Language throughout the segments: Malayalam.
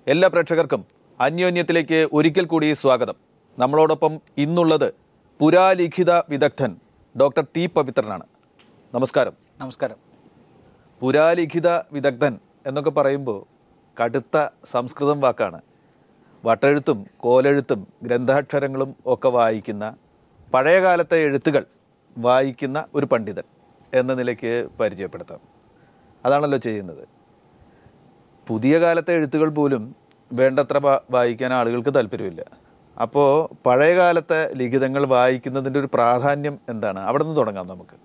എല്ലാ പ്രേക്ഷകർക്കും അന്യോന്യത്തിലേക്ക് ഒരിക്കൽ കൂടി സ്വാഗതം നമ്മളോടൊപ്പം ഇന്നുള്ളത് പുരാലിഖിത വിദഗ്ധൻ ഡോക്ടർ ടി പവിത്രനാണ് നമസ്കാരം നമസ്കാരം പുരാലിഖിത വിദഗ്ധൻ എന്നൊക്കെ പറയുമ്പോൾ കടുത്ത സംസ്കൃതം വാക്കാണ് വട്ടെഴുത്തും കോലെഴുത്തും ഗ്രന്ഥാക്ഷരങ്ങളും ഒക്കെ വായിക്കുന്ന പഴയകാലത്തെ എഴുത്തുകൾ വായിക്കുന്ന ഒരു പണ്ഡിതൻ എന്ന നിലയ്ക്ക് പരിചയപ്പെടുത്താം അതാണല്ലോ ചെയ്യുന്നത് പുതിയ കാലത്തെ എഴുത്തുകൾ പോലും വേണ്ടത്ര വാ- വായിക്കാൻ ആളുകൾക്ക് താല്പര്യമില്ല അപ്പോൾ പഴയ കാലത്തെ ലിഖിതങ്ങൾ വായിക്കുന്നതിൻ്റെ ഒരു പ്രാധാന്യം എന്താണ് അവിടെ നിന്ന് തുടങ്ങാം നമുക്ക്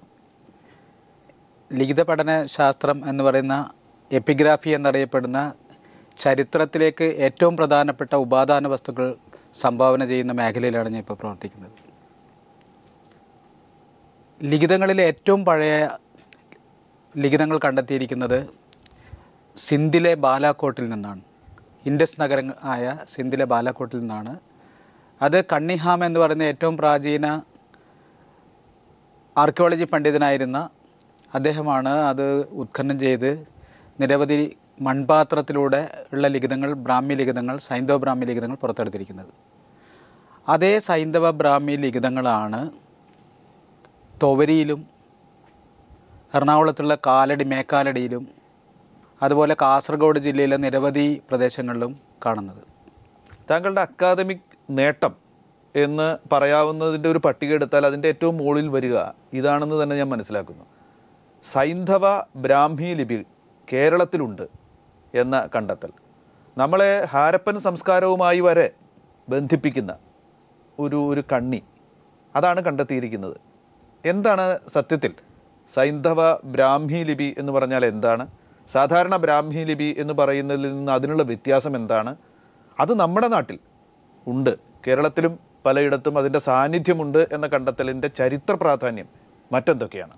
ലിഖിത പഠന ശാസ്ത്രം എന്ന് പറയുന്ന എപ്പിഗ്രാഫി എന്നറിയപ്പെടുന്ന ചരിത്രത്തിലേക്ക് ഏറ്റവും പ്രധാനപ്പെട്ട ഉപാദാന വസ്തുക്കൾ സംഭാവന ചെയ്യുന്ന മേഖലയിലാണ് ഞാൻ ഇപ്പോൾ പ്രവർത്തിക്കുന്നത് ലിഖിതങ്ങളിലെ ഏറ്റവും പഴയ ലിഖിതങ്ങൾ കണ്ടെത്തിയിരിക്കുന്നത് സിന്ധിലെ ബാലാക്കോട്ടിൽ നിന്നാണ് ഇൻഡസ് നഗരം ആയ സിന്ധിലെ ബാലാക്കോട്ടിൽ നിന്നാണ് അത് കണ്ണിഹാം എന്ന് പറയുന്ന ഏറ്റവും പ്രാചീന ആർക്കിയോളജി പണ്ഡിതനായിരുന്ന അദ്ദേഹമാണ് അത് ഉത്ഖനനം ചെയ്ത് നിരവധി മൺപാത്രത്തിലൂടെ ഉള്ള ലിഖിതങ്ങൾ ബ്രാഹ്മി ലിഖിതങ്ങൾ സൈന്ധവ ബ്രാഹ്മി ലിഖിതങ്ങൾ പുറത്തെടുത്തിരിക്കുന്നത് അതേ സൈന്ധവ ബ്രാഹ്മി ലിഖിതങ്ങളാണ് തൊവരിയിലും എറണാകുളത്തുള്ള കാലടി മേക്കാലടിയിലും അതുപോലെ കാസർഗോഡ് ജില്ലയിലെ നിരവധി പ്രദേശങ്ങളിലും കാണുന്നത് താങ്കളുടെ അക്കാദമിക് നേട്ടം എന്ന് പറയാവുന്നതിൻ്റെ ഒരു പട്ടിക എടുത്താൽ അതിൻ്റെ ഏറ്റവും മുകളിൽ വരിക ഇതാണെന്ന് തന്നെ ഞാൻ മനസ്സിലാക്കുന്നു സൈന്ധവ ബ്രാഹ്മി ലിപി കേരളത്തിലുണ്ട് എന്ന കണ്ടെത്തൽ നമ്മളെ ഹാരപ്പൻ സംസ്കാരവുമായി വരെ ബന്ധിപ്പിക്കുന്ന ഒരു ഒരു കണ്ണി അതാണ് കണ്ടെത്തിയിരിക്കുന്നത് എന്താണ് സത്യത്തിൽ സൈന്ധവ ബ്രാഹ്മി ലിപി എന്ന് പറഞ്ഞാൽ എന്താണ് സാധാരണ ബ്രാഹ്മി ലിപി എന്ന് പറയുന്നതിൽ നിന്ന് അതിനുള്ള വ്യത്യാസം എന്താണ് അത് നമ്മുടെ നാട്ടിൽ ഉണ്ട് കേരളത്തിലും പലയിടത്തും അതിൻ്റെ സാന്നിധ്യമുണ്ട് എന്ന കണ്ടെത്തലിൻ്റെ ചരിത്ര പ്രാധാന്യം മറ്റെന്തൊക്കെയാണ്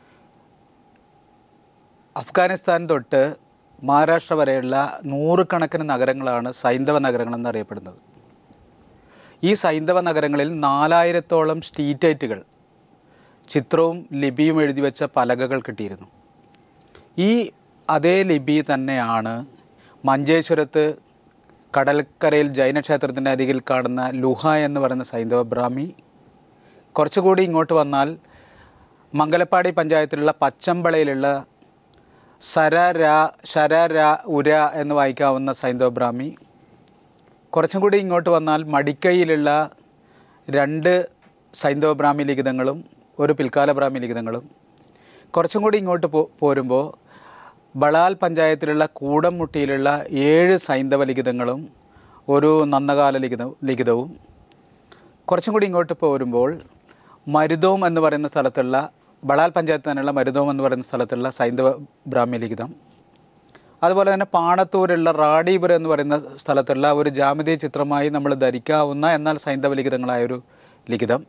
അഫ്ഗാനിസ്ഥാൻ തൊട്ട് മഹാരാഷ്ട്ര വരെയുള്ള നൂറുകണക്കിന് നഗരങ്ങളാണ് സൈന്ധവ നഗരങ്ങൾ എന്നറിയപ്പെടുന്നത് ഈ സൈന്ധവ നഗരങ്ങളിൽ നാലായിരത്തോളം സ്റ്റീറ്റേറ്റുകൾ ചിത്രവും ലിപിയും എഴുതി വെച്ച പലകകൾ കിട്ടിയിരുന്നു ഈ അതേ ലിപി തന്നെയാണ് മഞ്ചേശ്വരത്ത് കടൽക്കരയിൽ ജൈനക്ഷേത്രത്തിൻ്റെ അരികിൽ കാണുന്ന ലുഹ എന്ന് പറയുന്ന സൈന്ധവ ബ്രാഹ്മി കുറച്ചുകൂടി ഇങ്ങോട്ട് വന്നാൽ മംഗലപ്പാടി പഞ്ചായത്തിലുള്ള പച്ചമ്പളയിലുള്ള സരര ശരര ഉര എന്ന് വായിക്കാവുന്ന സൈന്ധവ ബ്രാഹ്മി കുറച്ചും കൂടി ഇങ്ങോട്ട് വന്നാൽ മടിക്കൈയിലുള്ള രണ്ട് സൈന്ധവ ബ്രാഹ്മി ലിഖിതങ്ങളും ഒരു പിൽക്കാല ബ്രാഹ്മി ലിഖിതങ്ങളും കുറച്ചും കൂടി ഇങ്ങോട്ട് പോ പോരുമ്പോൾ ബളാൽ പഞ്ചായത്തിലുള്ള കൂടംമുട്ടിയിലുള്ള ഏഴ് സൈന്ധവ ലിഖിതങ്ങളും ഒരു നന്നകാല ലിഖിത ലിഖിതവും കുറച്ചും കൂടി ഇങ്ങോട്ട് പോരുമ്പോൾ മരുതോം എന്ന് പറയുന്ന സ്ഥലത്തുള്ള ബളാൽ പഞ്ചായത്ത് തന്നെയുള്ള മരുതോം എന്ന് പറയുന്ന സ്ഥലത്തുള്ള സൈന്ധവ ബ്രാഹ്മ്യ ലിഖിതം അതുപോലെ തന്നെ പാണത്തൂരുള്ള റാഡീപുരം എന്ന് പറയുന്ന സ്ഥലത്തുള്ള ഒരു ജാമിതീയ ചിത്രമായി നമ്മൾ ധരിക്കാവുന്ന എന്നാൽ സൈന്ധവ ലിഖിതങ്ങളായ ഒരു ലിഖിതം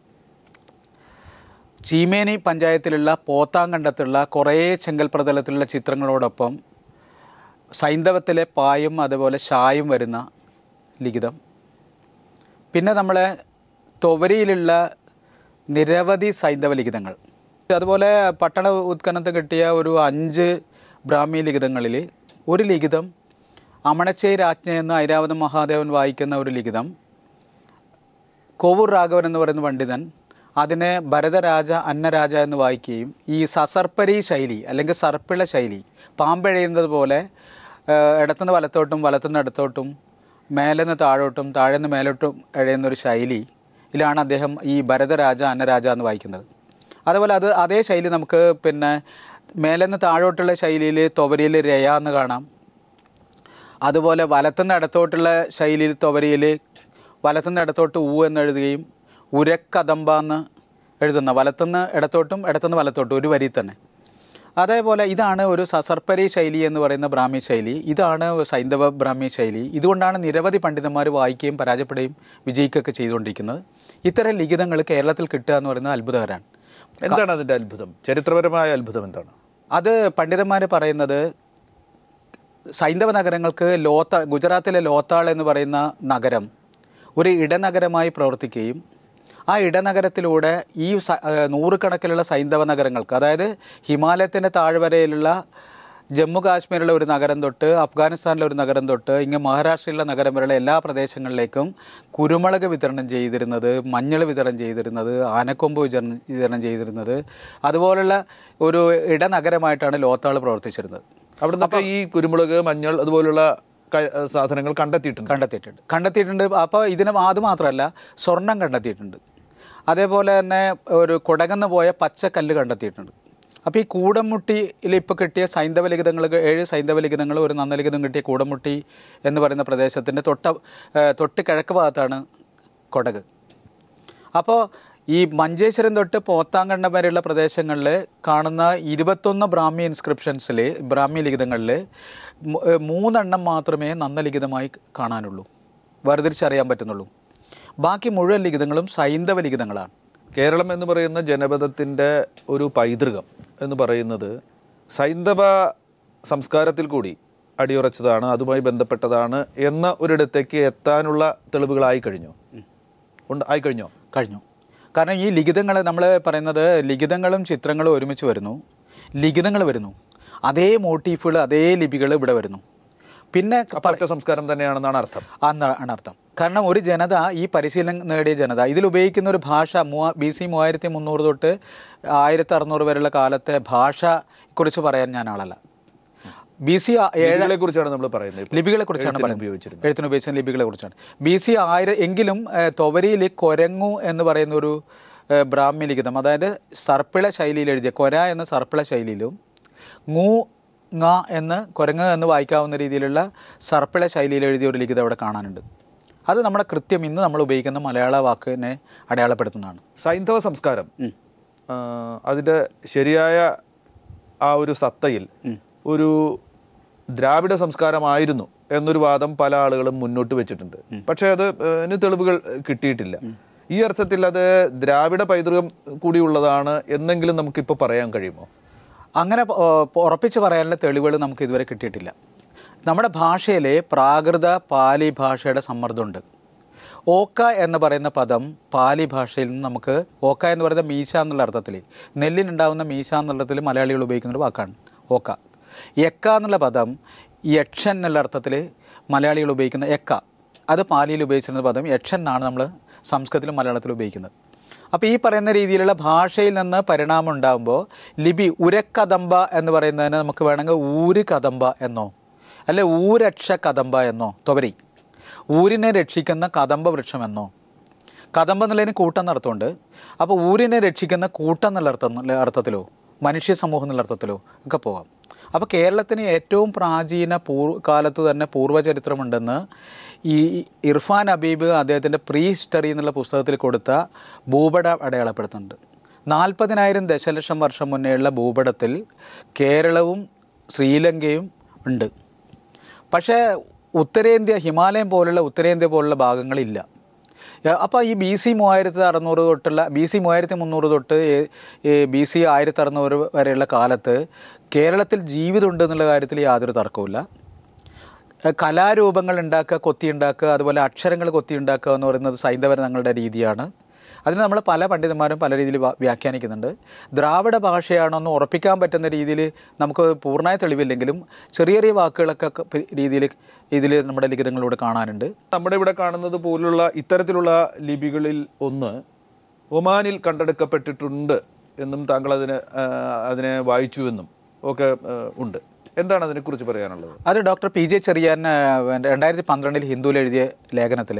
ചീമേനി പഞ്ചായത്തിലുള്ള പോത്താങ്കണ്ടത്തുള്ള കുറേ ചെങ്കൽ പ്രതലത്തിലുള്ള ചിത്രങ്ങളോടൊപ്പം സൈന്ധവത്തിലെ പായും അതുപോലെ ഷായും വരുന്ന ലിഖിതം പിന്നെ നമ്മളെ തൊവരിയിലുള്ള നിരവധി സൈന്ധവ ലിഖിതങ്ങൾ അതുപോലെ പട്ടണ ഉത്ഖനനത്തിൽ കിട്ടിയ ഒരു അഞ്ച് ബ്രാഹ്മി ലിഖിതങ്ങളിൽ ഒരു ലിഖിതം അമണച്ചേ രാജ്ഞ എന്ന ഐരാവത മഹാദേവൻ വായിക്കുന്ന ഒരു ലിഖിതം കോവൂർ രാഘവൻ എന്ന് പറയുന്ന പണ്ഡിതൻ അതിനെ ഭരതരാജ അന്നരാജ എന്ന് വായിക്കുകയും ഈ സസർപ്പരി ശൈലി അല്ലെങ്കിൽ സർപ്പിള ശൈലി പാമ്പഴയുന്നത് പോലെ ഏഹ്, ഇടത്തുനിന്ന് വലത്തോട്ടും വലത്തുനിന്ന് ഇടത്തോട്ടും മേലെന്ന് താഴോട്ടും താഴെന്ന് മേലോട്ടും എഴയുന്ന ഒരു ശൈലിയിലാണ് അദ്ദേഹം ഈ ഭരതരാജ അന്നരാജ എന്ന് വായിക്കുന്നത് അതുപോലെ അത് അതേ ശൈലി നമുക്ക് പിന്നെ മേലെന്ന് താഴോട്ടുള്ള ശൈലിയിൽ തൊവരിയിൽ രയ എന്ന് കാണാം അതുപോലെ വലത്തുനിന്ന് ഇടത്തോട്ടുള്ള ശൈലിയിൽ തൊവരിയിൽ വലത്തുനിന്ന് ഇടത്തോട്ട് ഊ എന്ന് എഴുതുകയും ഉരക്കദമ്പ എന്ന് എഴുതുന്ന വലത്തുനിന്ന് ഇടത്തോട്ടും ഇടത്തുനിന്ന് വലത്തോട്ടും ഒരു വരി തന്നെ അതേപോലെ ഇതാണ് ഒരു സസർപ്പരി ശൈലി എന്ന് പറയുന്ന ബ്രാഹ്മി ശൈലി ഇതാണ് സൈന്ധവ ബ്രാഹ്മി ശൈലി ഇതുകൊണ്ടാണ് നിരവധി പണ്ഡിതന്മാർ വായിക്കുകയും പരാജയപ്പെടുകയും വിജയിക്കുകയൊക്കെ ചെയ്തുകൊണ്ടിരിക്കുന്നത് ഇത്തരം ലിഖിതങ്ങൾ കേരളത്തിൽ കിട്ടുക എന്ന് പറയുന്നത് അത്ഭുതകരമാണ് എന്താണ് അതിൻ്റെ അത്ഭുതം ചരിത്രപരമായ അത്ഭുതം എന്താണ് അത് പണ്ഡിതന്മാർ പറയുന്നത് സൈന്ധവ നഗരങ്ങൾക്ക് ലോത്ത ഗുജറാത്തിലെ ലോത്താൾ എന്ന് പറയുന്ന നഗരം ഒരു ഇടനഗരമായി പ്രവർത്തിക്കുകയും ആ ഇടനഗരത്തിലൂടെ ഈ സ- ഏഹ് നൂറുകണക്കിലുള്ള സൈന്ധവ നഗരങ്ങൾക്ക് അതായത് ഹിമാലയത്തിൻ്റെ താഴ്വരയിലുള്ള ജമ്മു കാശ്മീരിലെ ഒരു നഗരം തൊട്ട് അഫ്ഗാനിസ്ഥാനിലെ ഒരു നഗരം തൊട്ട് ഇങ്ങ് മഹാരാഷ്ട്രയിലെ നഗരം വരെയുള്ള എല്ലാ പ്രദേശങ്ങളിലേക്കും കുരുമുളക് വിതരണം ചെയ്തിരുന്നത് മഞ്ഞൾ വിതരണം ചെയ്തിരുന്നത് ആനക്കൊമ്പ് വിതരണം വിതരണം ചെയ്തിരുന്നത് അതുപോലുള്ള ഒരു ഇടനഗരമായിട്ടാണ് ലോത്താൾ പ്രവർത്തിച്ചിരുന്നത് അവിടെ നിന്നൊക്കെ ഈ കുരുമുളക് മഞ്ഞൾ അതുപോലുള്ള ക- സാധനങ്ങൾ കണ്ടെത്തിയിട്ടുണ്ട് കണ്ടെത്തിയിട്ടുണ്ട് കണ്ടെത്തിയിട്ടുണ്ട് അപ്പോൾ ഇതിന് അത് മാത്രമല്ല സ്വർണം കണ്ടെത്തിയിട്ടുണ്ട് അതേപോലെ തന്നെ ഒരു കുടകന്ന് പോയ പച്ചക്കല്ല് കണ്ടെത്തിയിട്ടുണ്ട് അപ്പോൾ ഈ കൂടമുട്ടിയിൽ ഇപ്പോൾ കിട്ടിയ സൈന്ധവ ലിഖിതങ്ങൾ ഏഴ് സൈന്ധവ ലിഖിതങ്ങൾ ഒരു നന്നലിഖിതം കിട്ടിയ കൂടമുട്ടി എന്ന് പറയുന്ന പ്രദേശത്തിൻ്റെ തൊട്ട ഏഹ് തൊട്ട് കിഴക്ക് ഭാഗത്താണ് കൊടക് അപ്പോൾ ഈ മഞ്ചേശ്വരം തൊട്ട് പോത്താങ്കണ്ടം വരെയുള്ള പ്രദേശങ്ങളിൽ കാണുന്ന ഇരുപത്തൊന്ന് ബ്രാഹ്മി ഇൻസ്ക്രിപ്ഷൻസിൽ ബ്രാഹ്മി ലിഖിതങ്ങളിൽ മൂ- ഏഹ് മൂന്നെണ്ണം മാത്രമേ നന്നലിഖിതമായി കാണാനുള്ളൂ വേർതിരിച്ചറിയാൻ പറ്റുന്നുള്ളൂ ബാക്കി മുഴുവൻ ലിഖിതങ്ങളും സൈന്ധവ ലിഖിതങ്ങളാണ് കേരളം എന്ന് പറയുന്ന ജനപദത്തിൻ്റെ ഒരു പൈതൃകം എന്ന് പറയുന്നത് സൈന്ധവ സംസ്കാരത്തിൽ കൂടി അടിയുറച്ചതാണ് അതുമായി ബന്ധപ്പെട്ടതാണ് എന്ന ഒരിടത്തേക്ക് എത്താനുള്ള തെളിവുകളായി കഴിഞ്ഞു ഉണ്ട് ആയി കഴിഞ്ഞോ കഴിഞ്ഞു കാരണം ഈ ലിഖിതങ്ങൾ നമ്മൾ പറയുന്നത് ലിഖിതങ്ങളും ചിത്രങ്ങളും ഒരുമിച്ച് വരുന്നു ലിഖിതങ്ങൾ വരുന്നു അതേ മോട്ടീഫുകൾ അതേ ലിപികൾ ഇവിടെ വരുന്നു പിന്നെ അപ്പോൾ ഒറ്റ സംസ്കാരം തന്നെയാണെന്നാണ് അർത്ഥം ആണ് അർത്ഥം കാരണം ഒരു ജനത ഈ പരിശീലനം നേടിയ ജനത ഇതിൽ ഉപയോഗിക്കുന്ന ഒരു ഭാഷ മൂവ ബി സി മൂവായിരത്തി മുന്നൂറ് തൊട്ട് ആയിരത്തി അറുന്നൂറ് വരെയുള്ള കാലത്തെ ഭാഷയെക്കുറിച്ച് പറയാൻ ഞാൻ ആളല്ല ബി സി ഏഴ് ലിപികളെ കുറിച്ചാണ് നമ്മൾ പറയുന്നത് ഇപ്പോൾ. ലിപികളെ കുറിച്ചാണ് എഴുത്തിന് പറയുന്നത് ഉപയോഗിച്ചിരുന്നത് എഴുത്തിന് ഉപയോഗിച്ച ലിപികളെ കുറിച്ചാണ് ബി സി ആയിരം എങ്കിലും ഏഹ്, തൊവരിയിൽ കൊരങ്ങു എന്ന് പറയുന്ന ഒരു ഏഹ്, ബ്രാഹ്മി ലിഖിതം അതായത് സർപ്പിള ശൈലിയിൽ എഴുതിയ കൊര എന്ന സർപ്പിള ശൈലിയിലും ngു ng എന്ന് കുരങ്ങ് എന്ന് വായിക്കാവുന്ന രീതിയിലുള്ള സർപ്പിള ശൈലിയിൽ എഴുതിയ ഒരു ലിഖിതം അവിടെ കാണാനുണ്ട് അത് നമ്മുടെ കൃത്യം ഇന്ന് നമ്മൾ ഉപയോഗിക്കുന്ന മലയാള വാക്കിനെ അടയാളപ്പെടുത്തുന്നതാണ് സൈന്ധവ സംസ്കാരം ആ, അതിൻ്റെ ശരിയായ ആ ഒരു സത്തയിൽ ഒരു ദ്രാവിഡ സംസ്കാരമായിരുന്നു എന്നൊരു വാദം പല ആളുകളും മുന്നോട്ട് വെച്ചിട്ടുണ്ട് പക്ഷേ അത് അതിന് തെളിവുകൾ കിട്ടിയിട്ടില്ല ഈ അർത്ഥത്തിൽ അത് ദ്രാവിഡ പൈതൃകം കൂടിയുള്ളതാണ് എന്നെങ്കിലും നമുക്കിപ്പോൾ പറയാൻ കഴിയുമോ അങ്ങനെ പ- ഏഹ് പ- ഉറപ്പിച്ച് പറയാനുള്ള തെളിവുകൾ നമുക്ക് ഇതുവരെ കിട്ടിയിട്ടില്ല നമ്മുടെ ഭാഷയിലെ പ്രാകൃത പാലി ഭാഷയുടെ സമ്മർദ്ദമുണ്ട് ഓക്ക എന്ന് പറയുന്ന പദം പാലി ഭാഷയിൽ നിന്ന് നമുക്ക് ഓക്ക എന്ന് പറയുന്ന മീശ എന്നുള്ള അർത്ഥത്തിൽ നെല്ലിനുണ്ടാകുന്ന മീശ എന്നുള്ള അർത്ഥത്തിൽ മലയാളികൾ ഉപയോഗിക്കുന്ന ഒരു വാക്കാണ് ഓക്ക എക്ക എന്നുള്ള പദം യക്ഷൻ എന്നുള്ള അർത്ഥത്തിൽ മലയാളികൾ ഉപയോഗിക്കുന്ന എക്ക അത് പാലിയിൽ ഉപയോഗിച്ചിരുന്ന പദം യക്ഷൻ എന്നാണ് നമ്മൾ സംസ്കൃതത്തിലും മലയാളത്തിലും ഉപയോഗിക്കുന്നത് അപ്പോൾ ഈ പറയുന്ന രീതിയിലുള്ള ഭാഷയിൽ നിന്ന് പരിണാമം ഉണ്ടാകുമ്പോൾ ലിപി ഉരക്കദംബ എന്ന് പറയുന്നതിന് നമുക്ക് വേണമെങ്കിൽ ഊര് കദംബ എന്നോ അല്ലെ ഊരക്ഷ കദംബ എന്നോ തൊവരി ഊരിനെ രക്ഷിക്കുന്ന കദംബ വൃക്ഷമെന്നോ കദംബ എന്നുള്ളതിന് കൂട്ടം എന്നർത്ഥമുണ്ട് അപ്പോൾ ഊരിനെ രക്ഷിക്കുന്ന കൂട്ടം എന്നുള്ള അർത്ഥം അർത്ഥത്തിലോ മനുഷ്യ സമൂഹം എന്നുള്ള അർത്ഥത്തിലോ ഒക്കെ പോകാം അപ്പോൾ കേരളത്തിന് ഏറ്റവും പ്രാചീന പൂർ കാലത്ത് തന്നെ പൂർവ്വചരിത്രമുണ്ടെന്ന് ഈ ഇർഫാൻ ഹബീബ് അദ്ദേഹത്തിൻ്റെ പ്രീ ഹിസ്റ്ററി എന്നുള്ള പുസ്തകത്തിൽ കൊടുത്ത ഭൂപട അടയാളപ്പെടുത്തുന്നുണ്ട് നാൽപ്പതിനായിരം ദശലക്ഷം വർഷം മുന്നേയുള്ള ഭൂപടത്തിൽ കേരളവും ശ്രീലങ്കയും ഉണ്ട് പക്ഷേ ഉത്തരേന്ത്യ ഹിമാലയം പോലുള്ള ഉത്തരേന്ത്യ പോലുള്ള ഭാഗങ്ങളില്ല അപ്പോൾ ഈ ബി സി മൂവായിരത്തി അറുന്നൂറ് തൊട്ടുള്ള ബി സി മൂവായിരത്തി മുന്നൂറ് തൊട്ട് ബി സി ആയിരത്തി അറുന്നൂറ് വരെയുള്ള കാലത്ത് കേരളത്തിൽ ജീവിതം ഉണ്ട് എന്നുള്ള കാര്യത്തിൽ യാതൊരു തർക്കവുമില്ല ഏഹ് കലാരൂപങ്ങൾ ഉണ്ടാക്കുക കൊത്തി ഉണ്ടാക്കുക അതുപോലെ അക്ഷരങ്ങൾ കൊത്തി ഉണ്ടാക്കുക എന്ന് പറയുന്നത് സൈന്ധവ തങ്ങളുടെ രീതിയാണ് അതിന് നമ്മൾ പല പണ്ഡിതന്മാരും പല രീതിയിൽ വ്യാ- വ്യാഖ്യാനിക്കുന്നുണ്ട് ദ്രാവിഡ ഭാഷയാണോ എന്ന് ഉറപ്പിക്കാൻ പറ്റുന്ന രീതിയിൽ നമുക്ക് പൂർണ്ണമായ തെളിവില്ലെങ്കിലും ചെറിയ ചെറിയ വാക്കുകളൊക്കെ ക- പ- രീതിയിൽ ഇതിൽ നമ്മുടെ ലിഖിതങ്ങളിലൂടെ കാണാനുണ്ട് നമ്മുടെ ഇവിടെ കാണുന്നത് പോലുള്ള ഇത്തരത്തിലുള്ള ലിപികളിൽ ഒന്ന് ഒമാനിൽ കണ്ടെടുക്കപ്പെട്ടിട്ടുണ്ട് എന്നും താങ്കൾ അതിനെ ആ, അതിനെ വായിച്ചുവെന്നും ഒക്കെ ആ, ഉണ്ട് എന്താണ് അതിനെക്കുറിച്ച് പറയാനുള്ളത് അത് ഡോക്ടർ പി ജെ ചെറിയാൻ ആ, രണ്ടായിരത്തി പന്ത്രണ്ടിൽ ഹിന്ദുവിൽ എഴുതിയ ലേഖനത്തിൽ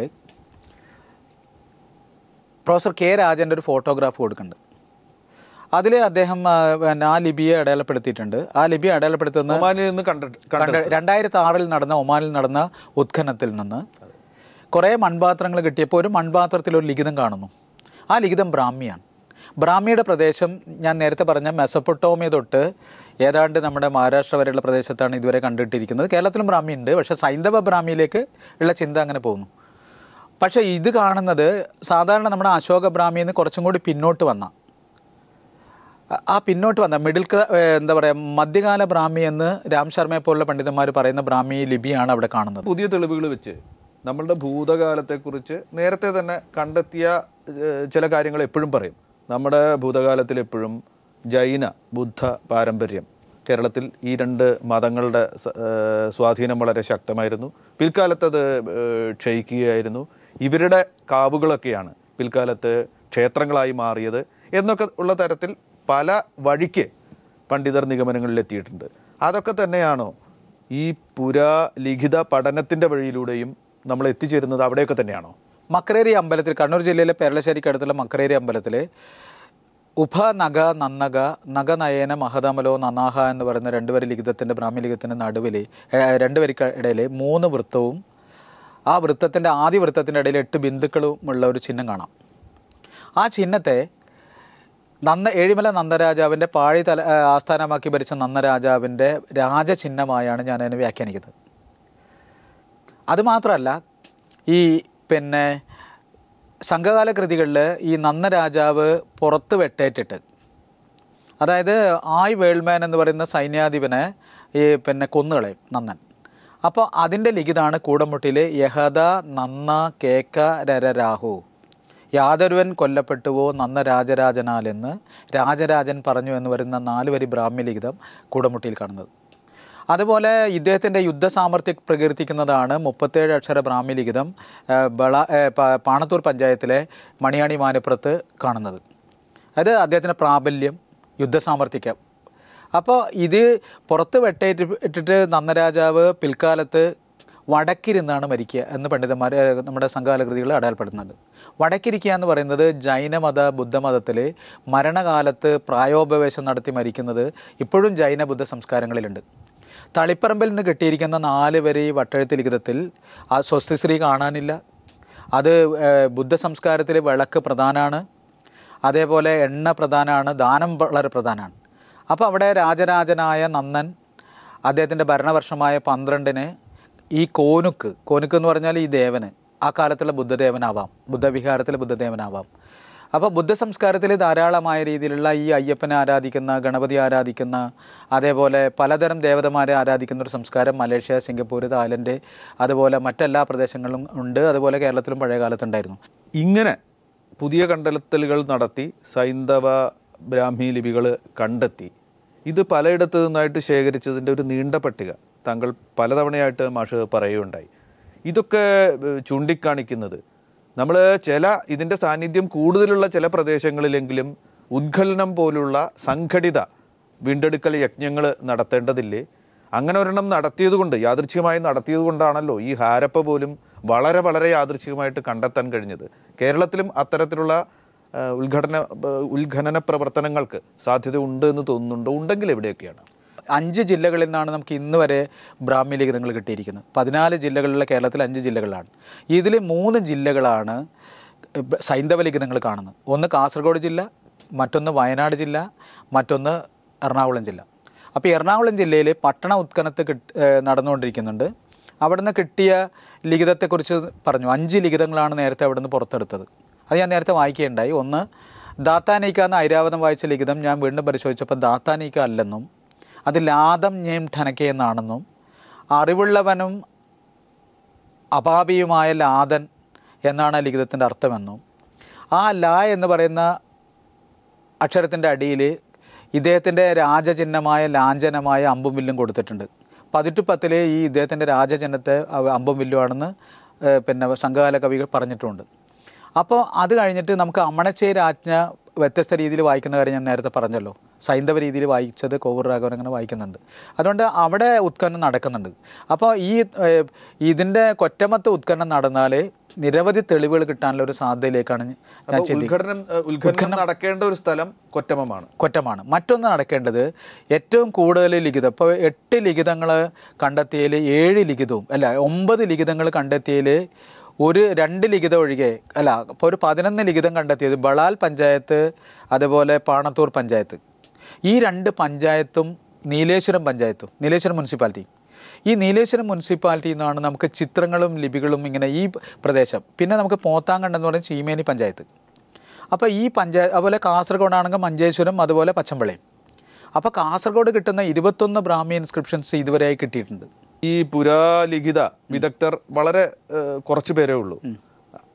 പ്രൊഫസർ കെ രാജൻ്റെ ഒരു ഫോട്ടോഗ്രാഫ് കൊടുക്കുന്നുണ്ട് അതിൽ അദ്ദേഹം ആ, പിന്നെ ആ ലിപിയെ അടയാളപ്പെടുത്തിയിട്ടുണ്ട് ആ ലിപി അടയാളപ്പെടുത്തുന്ന ഒമാനിൽ നിന്ന് കണ്ടിട്ട് കണ്ട രണ്ടായിരത്തി ആറിൽ നടന്ന ഒമാനിൽ നടന്ന ഉത്ഖനനത്തിൽ നിന്ന് കുറേ മൺപാത്രങ്ങൾ കിട്ടിയപ്പോൾ ഒരു മൺപാത്രത്തിൽ ഒരു ലിഖിതം കാണുന്നു ആ ലിഖിതം ബ്രാഹ്മിയാണ് ബ്രാഹ്മിയുടെ പ്രദേശം ഞാൻ നേരത്തെ പറഞ്ഞ മെസപ്പൊട്ടോമിയ തൊട്ട് ഏതാണ്ട് നമ്മുടെ മഹാരാഷ്ട്ര വരെയുള്ള പ്രദേശത്താണ് ഇതുവരെ കണ്ടിട്ടിരിക്കുന്നത് കേരളത്തിലും ബ്രാഹ്മി ഉണ്ട് പക്ഷേ സൈന്ധവ ബ്രാഹ്മിയിലേക്ക് ഉള്ള ചിന്ത അങ്ങനെ പോകുന്നു പക്ഷേ ഇത് കാണുന്നത് സാധാരണ നമ്മുടെ അശോക ബ്രാഹ്മിയിൽ നിന്ന് കുറച്ചും കൂടി പിന്നോട്ട് വന്ന ആ- ആ പിന്നോട്ട് വന്ന മിഡിൽ ക്ലാ ഏഹ് എന്താ പറയുക മധ്യകാല ബ്രാഹ്മി എന്ന് രാം ശർമ്മയെ പോലുള്ള പണ്ഡിതന്മാർ പറയുന്ന ബ്രാഹ്മി ലിപിയാണ് അവിടെ കാണുന്നത് പുതിയ തെളിവുകൾ വെച്ച് നമ്മളുടെ ഭൂതകാലത്തെക്കുറിച്ച് നേരത്തെ തന്നെ കണ്ടെത്തിയ ഏഹ്, ചില കാര്യങ്ങൾ എപ്പോഴും പറയും നമ്മുടെ ഭൂതകാലത്തിൽ എപ്പോഴും ജൈന ബുദ്ധ പാരമ്പര്യം കേരളത്തിൽ ഈ രണ്ട് മതങ്ങളുടെ സ- ഏഹ് സ്വാധീനം വളരെ ശക്തമായിരുന്നു പിൽക്കാലത്ത് അത് ഏഹ് ക്ഷയിക്കുകയായിരുന്നു ഇവരുടെ കാവുകളൊക്കെയാണ് പിൽക്കാലത്ത് ക്ഷേത്രങ്ങളായി മാറിയത് എന്നൊക്കെ ഉള്ള തരത്തിൽ പല വഴിക്ക് പണ്ഡിതർ നിഗമനങ്ങളിലെത്തിയിട്ടുണ്ട് അതൊക്കെ തന്നെയാണോ ഈ പുരാലിഖിത പഠനത്തിൻ്റെ വഴിയിലൂടെയും നമ്മൾ എത്തിച്ചേരുന്നത് അവിടെയൊക്കെ തന്നെയാണോ മക്കരേരി അമ്പലത്തിൽ കണ്ണൂർ ജില്ലയിലെ പേരളശ്ശേരിക്ക് അടുത്തുള്ള മക്കരേരി അമ്പലത്തിൽ ഉഭ നഗ നന്നക നഗനയന മഹതമലോ നനാഹ എന്ന് പറയുന്ന രണ്ട് വരി ലിഖിതത്തിൻ്റെ ബ്രാഹ്മി ലിഖിതത്തിൻ്റെ നടുവിൽ രണ്ട് വരിക്ക് ഇടയിൽ മൂന്ന് വൃത്തവും ആ വൃത്തത്തിൻ്റെ ആദ്യ വൃത്തത്തിൻ്റെ ഇടയിൽ എട്ട് ബിന്ദുക്കളും ഉള്ള ഒരു ചിഹ്നം കാണാം ആ ചിഹ്നത്തെ നന്ദ ഏഴിമല നന്ദരാജാവിൻ്റെ പാഴി തല ആ, ആസ്ഥാനമാക്കി ഭരിച്ച നന്ദരാജാവിൻ്റെ രാജചിഹ്നമായാണ് ഞാൻ അതിനെ വ്യാഖ്യാനിക്കുന്നത് അതുമാത്രമല്ല ഈ പിന്നെ സംഘകാല കൃതികളിൽ ഈ നന്ന രാജാവ് പുറത്ത് വെട്ടേറ്റിട്ട് അതായത് ആയ് വേൾമാൻ എന്ന് പറയുന്ന സൈന്യാധിപനെ ഈ പിന്നെ കൊന്നുകളയും നന്നൻ അപ്പോൾ അതിൻ്റെ ലിഖിതാണ് കൂടമുട്ടിയിൽ യഹദ നന്ന കേക്ക രരരാഹു യാതൊരുവൻ കൊല്ലപ്പെട്ടുവോ നന്ന രാജരാജനാലെന്ന് രാജരാജൻ പറഞ്ഞു എന്ന് പറയുന്ന നാല് വരി ബ്രാഹ്മ്യ ലിഖിതം കൂടമുട്ടിയിൽ കാണുന്നത് അതുപോലെ ഇദ്ദേഹത്തിൻ്റെ യുദ്ധസാമർഥ്യം പ്രകീർത്തിക്കുന്നതാണ് മുപ്പത്തേഴ് അക്ഷര ബ്രാഹ്മി ലിഖിതം ആ, ബള ആ, പ- പാണത്തൂർ പഞ്ചായത്തിലെ മണിയാണി മാനപ്പുറത്ത് കാണുന്നത് അത് അദ്ദേഹത്തിൻ്റെ പ്രാബല്യം യുദ്ധസാമർഥ്യം അപ്പോൾ ഇത് പുറത്ത് വെട്ടേറ്റ് ഇട്ടിട്ട് നന്നരാജാവ് പിൽക്കാലത്ത് വടക്കിരുന്നാണ് മരിക്കുക എന്ന് പണ്ഡിതന്മാർ ഏ, നമ്മുടെ സംഘകാലകൃതികൾ അടയാളപ്പെടുന്നുണ്ട് വടക്കിരിക്കുക എന്ന് പറയുന്നത് ജൈനമത ബുദ്ധമതത്തിൽ മരണകാലത്ത് പ്രായോപവേശം നടത്തി മരിക്കുന്നത് ഇപ്പോഴും ജൈന ബുദ്ധ സംസ്കാരങ്ങളിലുണ്ട് തളിപ്പറമ്പിൽ നിന്ന് കിട്ടിയിരിക്കുന്ന നാല് വരി വട്ടെഴുത്ത് ലിഖിതത്തിൽ ആ സ്വസ്തിശ്രീ കാണാനില്ല അത് ഏഹ്, ബുദ്ധ സംസ്കാരത്തിൽ വിളക്ക് പ്രധാനമാണ് അതേപോലെ എണ്ണ പ്രധാനമാണ് ദാനം വളരെ പ്രധാനമാണ് അപ്പോൾ അവിടെ രാജരാജനായ നന്നൻ അദ്ദേഹത്തിൻ്റെ ഭരണവർഷമായ പന്ത്രണ്ടിന് ഈ കോനുക്ക് കോനുക്ക് എന്ന് പറഞ്ഞാൽ ഈ ദേവന് ആ കാലത്തുള്ള ബുദ്ധദേവനാവാം ബുദ്ധവിഹാരത്തിലെ ബുദ്ധദേവനാവാം അപ്പോൾ ബുദ്ധ സംസ്കാരത്തിൽ ധാരാളമായ രീതിയിലുള്ള ഈ അയ്യപ്പനെ ആരാധിക്കുന്ന ഗണപതി ആരാധിക്കുന്ന അതേപോലെ പലതരം ദേവതമാരെ ആരാധിക്കുന്ന ഒരു സംസ്കാരം മലേഷ്യ സിംഗപ്പൂർ തായ്ലൻഡ് അതുപോലെ മറ്റെല്ലാ പ്രദേശങ്ങളിലും ഉണ്ട് അതുപോലെ കേരളത്തിലും പഴയ കാലത്തുണ്ടായിരുന്നു ഇങ്ങനെ പുതിയ കണ്ടെത്തലുകൾ നടത്തി സൈന്ധവ ബ്രാഹ്മി ലിപികൾ കണ്ടെത്തി ഇത് പലയിടത്തു നിന്നായിട്ട് ശേഖരിച്ചതിൻ്റെ ഒരു നീണ്ട പട്ടിക താങ്കൾ പലതവണയായിട്ട് മാഷ് പറയുകയുണ്ടായി ഇതൊക്കെ ഏഹ്, ചൂണ്ടിക്കാണിക്കുന്നത് നമ്മൾ ചില ഇതിൻ്റെ സാന്നിധ്യം കൂടുതലുള്ള ചില പ്രദേശങ്ങളിലെങ്കിലും ഉദ്ഖലനം പോലുള്ള സംഘടിത വീണ്ടെടുക്കൽ യജ്ഞങ്ങൾ നടത്തേണ്ടതില്ലേ അങ്ങനെ ഒരെണ്ണം നടത്തിയതുകൊണ്ട് യാദൃച്ഛികമായി നടത്തിയത് കൊണ്ടാണല്ലോ ഈ ഹാരപ്പ പോലും വളരെ വളരെ യാദൃച്ഛികമായിട്ട് കണ്ടെത്താൻ കഴിഞ്ഞത് കേരളത്തിലും അത്തരത്തിലുള്ള ആ, ഉദ്ഘടന ആ, ഉത്ഖനന പ്രവർത്തനങ്ങൾക്ക് സാധ്യത ഉണ്ട് എന്ന് തോന്നുന്നുണ്ടോ ഉണ്ടെങ്കിൽ എവിടെയൊക്കെയാണ് അഞ്ച് ജില്ലകളിൽ നിന്നാണ് നമുക്ക് ഇന്ന് വരെ ബ്രാഹ്മി ലിഖിതങ്ങൾ കിട്ടിയിരിക്കുന്നത് പതിനാല് ജില്ലകളിലെ കേരളത്തിൽ അഞ്ച് ജില്ലകളിലാണ് ഇതിൽ മൂന്ന് ജില്ലകളാണ് ബ- സൈന്ധവ ലിഖിതങ്ങൾ കാണുന്നത് ഒന്ന് കാസർഗോഡ് ജില്ല മറ്റൊന്ന് വയനാട് ജില്ല മറ്റൊന്ന് എറണാകുളം ജില്ല അപ്പോൾ എറണാകുളം ജില്ലയിൽ പട്ടണ ഉത്ഖനത്ത് കിട്ട് ഏഹ് നടന്നുകൊണ്ടിരിക്കുന്നുണ്ട് അവിടുന്ന് കിട്ടിയ ലിഖിതത്തെക്കുറിച്ച് പറഞ്ഞു അഞ്ച് ലിഖിതങ്ങളാണ് നേരത്തെ അവിടുന്ന് പുറത്തെടുത്തത് അത് ഞാൻ നേരത്തെ വായിക്കുകയുണ്ടായി ഒന്ന് ദാത്താനീക്ക എന്ന ഐരാവതം വായിച്ച ലിഖിതം ഞാൻ വീണ്ടും പരിശോധിച്ചപ്പോൾ ദാത്താനീക്ക അല്ലെന്നും അത് ലാദം ഞേം ഠനക്കെ എന്നാണെന്നും അറിവുള്ളവനും അപാപിയുമായ ലാദൻ എന്നാണ് ആ ലിഖിതത്തിൻ്റെ അർത്ഥമെന്നും ആ ലാ എന്ന് പറയുന്ന അക്ഷരത്തിൻ്റെ അടിയിൽ ഇദ്ദേഹത്തിൻ്റെ രാജചിഹ്നമായ ലാഞ്ചനമായ അമ്പും വില്ലും കൊടുത്തിട്ടുണ്ട് പതിറ്റു പത്തിലെ ഈ ഇദ്ദേഹത്തിൻ്റെ രാജചിഹ്നത്തെ അവ- അമ്പും വില്ലുമാണെന്ന് ഏഹ്, പിന്നെ സംഘകാല കവികൾ പറഞ്ഞിട്ടുമുണ്ട് അപ്പോൾ അത് കഴിഞ്ഞിട്ട് നമുക്ക് അമണച്ചേരാജ്ഞ വ്യത്യസ്ത രീതിയിൽ വായിക്കുന്ന കാര്യം ഞാൻ നേരത്തെ പറഞ്ഞല്ലോ സൈന്ധവ രീതിയിൽ വായിച്ചത് കോവൂർ രാഘവൻ അങ്ങനെ വായിക്കുന്നുണ്ട് അതുകൊണ്ട് അവിടെ ഉത്ഖനനം നടക്കുന്നുണ്ട് അപ്പോൾ ഈ ഏഹ്, ഇതിൻ്റെ കൊറ്റമത്ത് ഉത്ഖനനം നടന്നാൽ നിരവധി തെളിവുകൾ കിട്ടാനുള്ള ഒരു സാധ്യതയിലേക്കാണ് ഞാൻ അപ്പോൾ ചിന്തിക്കുന്നത് ഉദ്ഘടനം ആ, ഉദ്ഘടനം നടക്കേണ്ട ഒരു സ്ഥലം കൊറ്റമമാണ് കുറ്റമാണ് മറ്റൊന്ന് നടക്കേണ്ടത് ഏറ്റവും കൂടുതൽ ലിഖിതം ഇപ്പോൾ എട്ട് ലിഖിതങ്ങൾ കണ്ടെത്തിയതിൽ ഏഴ് ലിഖിതവും അല്ല ഒമ്പത് ലിഖിതങ്ങൾ കണ്ടെത്തിയതിൽ ഒരു രണ്ട് ലിഖിതം ഒഴികെ അല്ല ഇപ്പോൾ ഒരു പതിനൊന്ന് ലിഖിതം കണ്ടെത്തിയത് ബളാൽ പഞ്ചായത്ത് അതുപോലെ പാണത്തൂർ പഞ്ചായത്ത് ഈ രണ്ട് പഞ്ചായത്തും നീലേശ്വരം പഞ്ചായത്തും നീലേശ്വരം മുനിസിപ്പാലിറ്റി ഈ നീലേശ്വരം മുനിസിപ്പാലിറ്റിയിൽ നിന്നാണ് നമുക്ക് ചിത്രങ്ങളും ലിപികളും ഇങ്ങനെ ഈ പ്രദേശം പിന്നെ നമുക്ക് പോത്താങ്കണ്ടെന്ന് എന്ന് പറയുന്ന ചീമേനി പഞ്ചായത്ത് അപ്പോൾ ഈ പഞ്ചായത്ത് അതുപോലെ കാസർഗോഡാണെങ്കിൽ മഞ്ചേശ്വരം അതുപോലെ പച്ചമ്പളയും അപ്പോൾ കാസർഗോഡ് കിട്ടുന്ന ഇരുപത്തൊന്ന് ബ്രാഹ്മി ഇൻസ്ക്രിപ്ഷൻസ് ഇതുവരെയായി കിട്ടിയിട്ടുണ്ട് ഈ പുരാലിഖിത വിദഗ്ധർ വളരെ ഏഹ്, കുറച്ച് പേരേ ഉള്ളൂ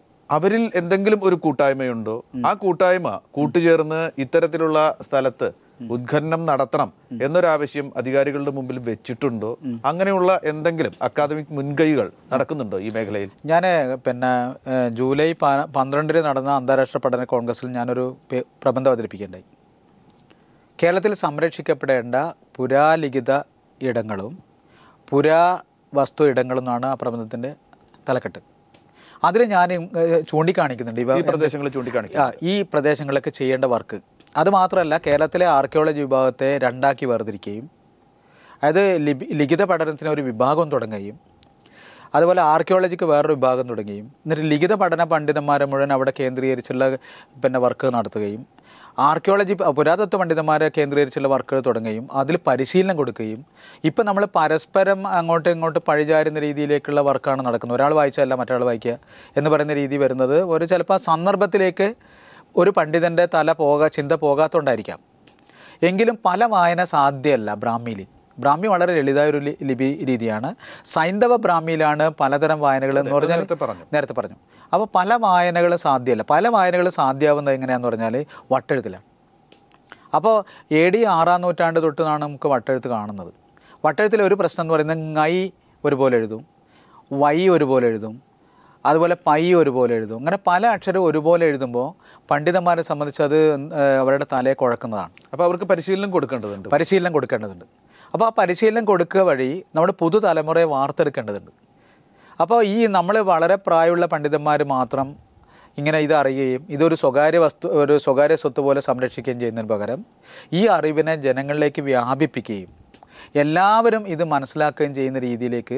അവരിൽ എന്തെങ്കിലും ഒരു കൂട്ടായ്മയുണ്ടോ ആ കൂട്ടായ്മ കൂട്ടുചേർന്ന് ഇത്തരത്തിലുള്ള സ്ഥലത്ത് ഉദ്ഖനനം നടത്തണം എന്നൊരാവശ്യം അധികാരികളുടെ മുമ്പിൽ വെച്ചിട്ടുണ്ടോ അങ്ങനെയുള്ള എന്തെങ്കിലും അക്കാദമിക് മുൻകൈകൾ നടക്കുന്നുണ്ടോ ഈ മേഖലയിൽ ഞാൻ പിന്നെ ഏഹ്, ജൂലൈ പ- പന്ത്രണ്ടിന് നടന്ന അന്താരാഷ്ട്ര പഠന കോൺഗ്രസിൽ ഞാനൊരു പേ- പ്രബന്ധം അവതരിപ്പിക്കേണ്ടായി കേരളത്തിൽ സംരക്ഷിക്കപ്പെടേണ്ട പുരാലിഖിത ഇടങ്ങളും പുരാ വസ്തു ഇടങ്ങളും എന്നാണ് ആ പ്രബന്ധത്തിൻ്റെ തലക്കെട്ട് അതിൽ ഞാൻ ഏഹ്, ചൂണ്ടിക്കാണിക്കുന്നുണ്ട് ഇവ ഈ പ്രദേശങ്ങൾ ചൂണ്ടിക്കാണിക്കും ആ, ഈ പ്രദേശങ്ങളിലൊക്കെ ചെയ്യേണ്ട വർക്ക് അത് മാത്രമല്ല കേരളത്തിലെ ആർക്കിയോളജി വിഭാഗത്തെ രണ്ടാക്കി വേർതിരിക്കുകയും അതായത് ലിപി ലിഖിത പഠനത്തിന് ഒരു വിഭാഗം തുടങ്ങുകയും അതുപോലെ ആർക്കിയോളജിക്ക് വേറൊരു വിഭാഗം തുടങ്ങുകയും എന്നിട്ട് ലിഖിത പഠന പണ്ഡിതന്മാരെ മുഴുവൻ അവിടെ കേന്ദ്രീകരിച്ചുള്ള പിന്നെ വർക്ക് നടത്തുകയും ആർക്കിയോളജി പുരാതത്വ പണ്ഡിതന്മാരെ കേന്ദ്രീകരിച്ചുള്ള വർക്കുകൾ തുടങ്ങുകയും അതിൽ പരിശീലനം കൊടുക്കുകയും ഇപ്പം നമ്മൾ പരസ്പരം അങ്ങോട്ടും ഇങ്ങോട്ടും പഴിചാരുന്ന രീതിയിലേക്കുള്ള വർക്കാണ് നടക്കുന്നത് ഒരാൾ വായിച്ചതല്ല മറ്റൊരാൾ വായിക്കുക എന്ന് പറയുന്ന രീതി വരുന്നത് ഒരു ചിലപ്പോൾ ആ സന്ദർഭത്തിലേക്ക് ഒരു പണ്ഡിതൻ്റെ തല പോകാ ചിന്ത പോകാത്തതുകൊണ്ടായിരിക്കാം എങ്കിലും പല വായന സാധ്യമല്ല ബ്രാഹ്മിയിൽ ബ്രാഹ്മി വളരെ ലളിതമായ ഒരു ലി- ലിപി രീതിയാണ് സൈന്ധവ ബ്രാഹ്മിയിലാണ് പലതരം വായനകൾ എന്ന് പറഞ്ഞാൽ നേരത്തെ പറഞ്ഞു. നേരത്തെ പറഞ്ഞു അപ്പോൾ പല വായനകളും സാധ്യമല്ല പല വായനകളും സാധ്യമാവുന്നത് എങ്ങനെയാണെന്ന് പറഞ്ഞാൽ വട്ടെഴുത്തിലാണ് അപ്പോൾ എ ഡി ആറാം നൂറ്റാണ്ട് തൊട്ടാണ് നമുക്ക് വട്ടെഴുത്ത് കാണുന്നത് വട്ടെഴുത്തിലെ ഒരു പ്രശ്നം എന്ന് പറയുന്നത് ngൈ ഒരുപോലെ എഴുതും വൈ ഒരുപോലെ എഴുതും അതുപോലെ പൈ ഒരുപോലെ എഴുതും അങ്ങനെ പല അക്ഷരവും ഒരുപോലെ എഴുതുമ്പോൾ പണ്ഡിതന്മാരെ സംബന്ധിച്ച് അത് ഏഹ്, അവരുടെ തലയെ കുഴക്കുന്നതാണ് അപ്പോൾ അവർക്ക് പരിശീലനം കൊടുക്കേണ്ടതുണ്ട് പരിശീലനം കൊടുക്കേണ്ടതുണ്ട് അപ്പോൾ ആ പരിശീലനം കൊടുക്കുക വഴി നമ്മുടെ പുതുതലമുറയെ വാർത്തെടുക്കേണ്ടതുണ്ട് അപ്പോൾ ഈ നമ്മൾ വളരെ പ്രായമുള്ള പണ്ഡിതന്മാർ മാത്രം ഇങ്ങനെ ഇത് അറിയുകയും ഇതൊരു സ്വകാര്യ വസ്തു ഒരു സ്വകാര്യ സ്വത്ത് പോലെ സംരക്ഷിക്കുകയും ചെയ്യുന്നതിന് പകരം ഈ അറിവിനെ ജനങ്ങളിലേക്ക് വ്യാപിപ്പിക്കുകയും എല്ലാവരും ഇത് മനസ്സിലാക്കുകയും ചെയ്യുന്ന രീതിയിലേക്ക്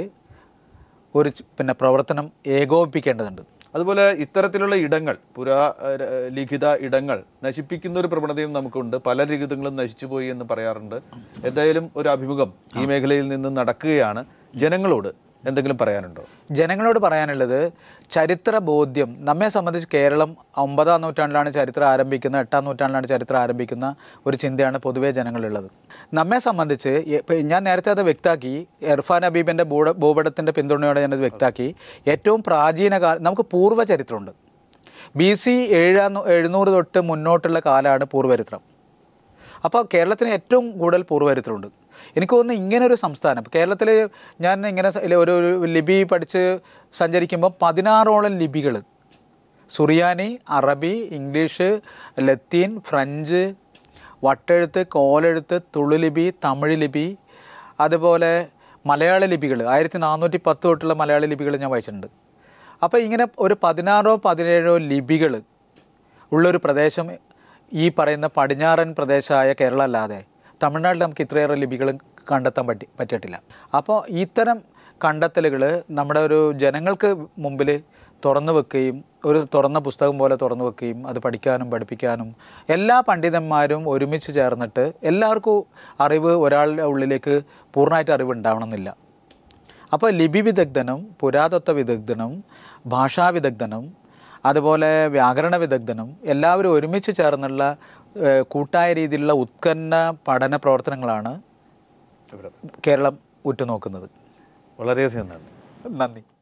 ഒരു ച്- പിന്നെ പ്രവർത്തനം ഏകോപിപ്പിക്കേണ്ടതുണ്ട് അതുപോലെ ഇത്തരത്തിലുള്ള ഇടങ്ങൾ പുരാ ഏഹ്, ലിഖിത ഇടങ്ങൾ നശിപ്പിക്കുന്ന ഒരു പ്രവണതയും നമുക്കുണ്ട് പല ലിഖിതങ്ങളും നശിച്ചുപോയി എന്ന് പറയാറുണ്ട് എന്തായാലും ഒരു അഭിമുഖം ഈ മേഖലയിൽ നിന്ന് നടക്കുകയാണ് ജനങ്ങളോട് എന്തെങ്കിലും പറയാനുണ്ടോ ജനങ്ങളോട് പറയാനുള്ളത് ചരിത്ര ബോധ്യം നമ്മെ സംബന്ധിച്ച് കേരളം ഒമ്പതാം നൂറ്റാണ്ടിലാണ് ചരിത്രം ആരംഭിക്കുന്ന എട്ടാം നൂറ്റാണ്ടിലാണ് ചരിത്രം ആരംഭിക്കുന്ന ഒരു ചിന്തയാണ് പൊതുവേ ജനങ്ങളുള്ളത് നമ്മെ സംബന്ധിച്ച് എ- ഇപ്പൊ ഞാൻ നേരത്തെ അത് വ്യക്താക്കി ഇർഫാൻ ഹബീബിൻ്റെ ഭൂട ഭൂപടത്തിൻ്റെ പിന്തുണയോടെ ഞാനത് വ്യക്താക്കി ഏറ്റവും പ്രാചീന കാല നമുക്ക് പൂർവ്വ ചരിത്രമുണ്ട് ബി സി ഏഴാം നൂ- എഴുന്നൂറ് തൊട്ട് മുന്നോട്ടുള്ള കാലമാണ് പൂർവ്വചരിത്രം അപ്പോൾ കേരളത്തിന് ഏറ്റവും കൂടുതൽ പൂർവ്വചരിത്രമുണ്ട് എനിക്ക് തോന്നുന്നു ഇങ്ങനെ ഒരു സംസ്ഥാനം ഇപ്പോൾ കേരളത്തിൽ ഞാൻ ഇങ്ങനെ സ- ഒരു ഒരു ലിപി പഠിച്ച് സഞ്ചരിക്കുമ്പോൾ പതിനാറോളം ലിപികൾ സുറിയാനി അറബി ഇംഗ്ലീഷ് ലത്തീൻ ഫ്രഞ്ച് വട്ടെഴുത്ത് കോലെഴുത്ത് തുളുലിപി തമിഴ് ലിപി അതുപോലെ മലയാള ലിപികൾ ആയിരത്തി നാനൂറ്റി പത്ത് തൊട്ടുള്ള മലയാള ലിപികൾ ഞാൻ വായിച്ചിട്ടുണ്ട് അപ്പോൾ ഇങ്ങനെ ഒരു പതിനാറോ പതിനേഴോ ലിപികൾ ഉള്ളൊരു പ്രദേശം ഈ പറയുന്ന പടിഞ്ഞാറൻ പ്രദേശമായ കേരളം അല്ലാതെ തമിഴ്നാട്ടിൽ നമുക്ക് ഇത്രയേറെ ലിപികൾ കണ്ടെത്താൻ പറ്റി പറ്റിയിട്ടില്ല അപ്പോൾ ഇത്തരം കണ്ടെത്തലുകൾ നമ്മുടെ ഒരു ജനങ്ങൾക്ക് മുമ്പിൽ തുറന്നു വെക്കുകയും ഒരു തുറന്ന പുസ്തകം പോലെ തുറന്നു വെക്കുകയും അത് പഠിക്കാനും പഠിപ്പിക്കാനും എല്ലാ പണ്ഡിതന്മാരും ഒരുമിച്ച് ചേർന്നിട്ട് എല്ലാവർക്കും അറിവ് ഒരാളുടെ ഉള്ളിലേക്ക് പൂർണ്ണമായിട്ട് അറിവ് ഉണ്ടാവണമെന്നില്ല അപ്പോൾ ലിപി വിദഗ്ധനും പുരാതത്വ വിദഗ്ധനും ഭാഷാ വിദഗ്ധനും അതുപോലെ വ്യാകരണ വിദഗ്ധനും എല്ലാവരും ഒരുമിച്ച് ചേർന്നുള്ള ഏഹ്, കൂട്ടായ രീതിയിലുള്ള ഉത്കന്ന പഠന പ്രവർത്തനങ്ങളാണ് കേരളം ഉറ്റുനോക്കുന്നത് വളരെയധികം നന്ദി നന്ദി